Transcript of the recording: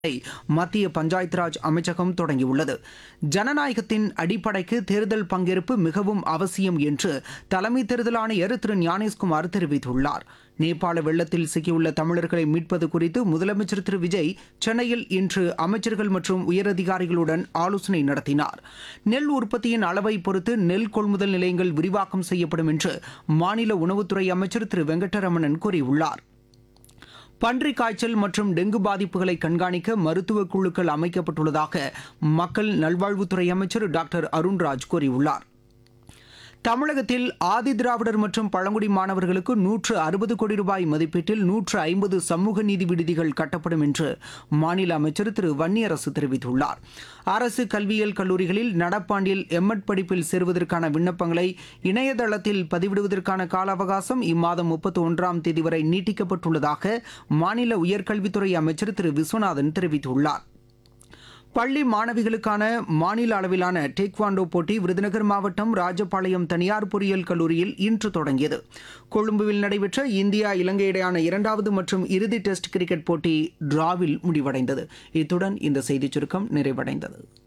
மத்திய பஞ்சாயத்து ராஜ் அமைச்சகம் தொடங்கியுள்ளது ஜனநாயகத்தின் அடிப்படைக்கு தேர்தல் பங்கேற்பு மிகவும் அவசியம் என்று தலைமை தேர்தல் ஆணையர் திரு ஞானேஷ்குமார் தெரிவித்துள்ளார் நேபாள வெள்ளத்தில் சிக்கியுள்ள தமிழர்களை மீட்பது குறித்து முதலமைச்சர் திரு விஜய் சென்னையில் இன்று அமைச்சர்கள் மற்றும் உயரதிகாரிகளுடன் ஆலோசனை நடத்தினார் நெல் உற்பத்தியின் அளவை பொறுத்து நெல் கொள்முதல் நிலையங்கள் விரிவாக்கம் செய்யப்படும் என்று மாநில உணவுத்துறை அமைச்சர் திரு வெங்கட்டரமணன் கூறியுள்ளார் பன்றிக் காய்ச்சல் மற்றும் டெங்கு பாதிப்புகளை கண்காணிக்க மருத்துவ குழுக்கள் அமைக்கப்பட்டுள்ளதாக மக்கள் நல்வாழ்வுத்துறை அமைச்சர் டாக்டர் அருண்ராஜ் கூறியுள்ளார் தமிழகத்தில் ஆதிதிராவிடர் மற்றும் பழங்குடி மாணவர்களுக்கு நூற்று அறுபது கோடி ரூபாய் மதிப்பீட்டில் நூற்று ஐம்பது சமூக நீதி விடுதிகள் கட்டப்படும் என்று மாநில அமைச்சர் திரு வன்னியரசு தெரிவித்துள்ளார் அரசு கல்வியியல் கல்லூரிகளில் நடப்பாண்டில் எம்எட் படிப்பில் சேருவதற்கான விண்ணப்பங்களை இணையதளத்தில் பதிவிடுவதற்கான கால அவகாசம் இம்மாதம் முப்பத்தி ஒன்றாம் தேதி வரை நீட்டிக்கப்பட்டுள்ளதாக மாநில உயர்கல்வித்துறை அமைச்சர் திரு விஸ்வநாதன் தெரிவித்துள்ளார் பள்ளி மாணவிகளுக்கான மாநில அளவிலான டேக்வாண்டோ போட்டி விருதுநகர் மாவட்டம் ராஜபாளையம் தனியார் பொறியியல் கல்லூரியில் இன்று தொடங்கியது கொழும்புவில் நடைபெற்ற இந்தியா இலங்கை இடையான இரண்டாவது மற்றும் இறுதி டெஸ்ட் கிரிக்கெட் போட்டி டிராவில் முடிவடைந்தது இத்துடன் இந்த செய்திச் சுருக்கம் நிறைவடைந்தது